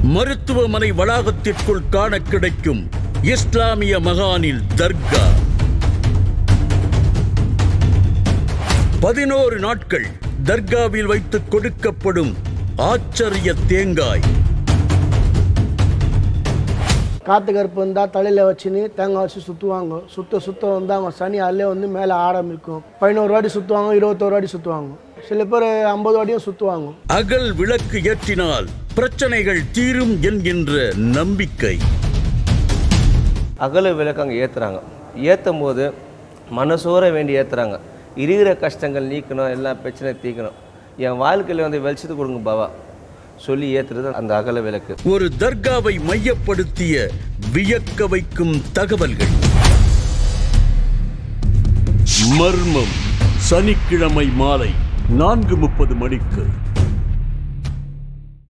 மருத்துவமனை வளாகத்திற்குள் காண கிடைக்கும் இஸ்லாமிய மகானில் தர்கா பதினோரு நாட்கள் தர்காவில் வைத்து கொடுக்கப்படும் ஆச்சரிய தேங்காய் காற்று கருப்பு வந்தால் தலையில் வச்சுன்னு தேங்காய் வச்சு சுற்றுவாங்க சுத்த சுத்த வந்து அவங்க சனி அல்லே வந்து மேலே ஆரம்பிக்கும் பதினோரு வாட்டி சுற்றுவாங்க இருபத்தோரு வாட்டி சுற்றுவாங்க சில பேர் ஐம்பது வாட்டியும் சுற்றுவாங்க அகல் விளக்கு ஏற்றினால் பிரச்சனைகள் தீரும் என்கின்ற நம்பிக்கை அகல விளக்கு அங்கே ஏற்றுறாங்க ஏற்றும் போது மனசோர வேண்டி ஏற்றுறாங்க இருக்கிற கஷ்டங்கள் நீக்கணும் எல்லா பிரச்சனையும் தீர்க்கணும் என் வாழ்க்கையில் வந்து வெளிச்சத்து கொடுங்க பாவா சொல்லி ஏற்றுறது அந்த அகல விளக்கு ஒரு தர்காவை மையப்படுத்திய வியக்க வைக்கும் தகவல்கள் மர்மம் சனிக்கிழமை மாலை நான்கு முப்பது மணிக்கு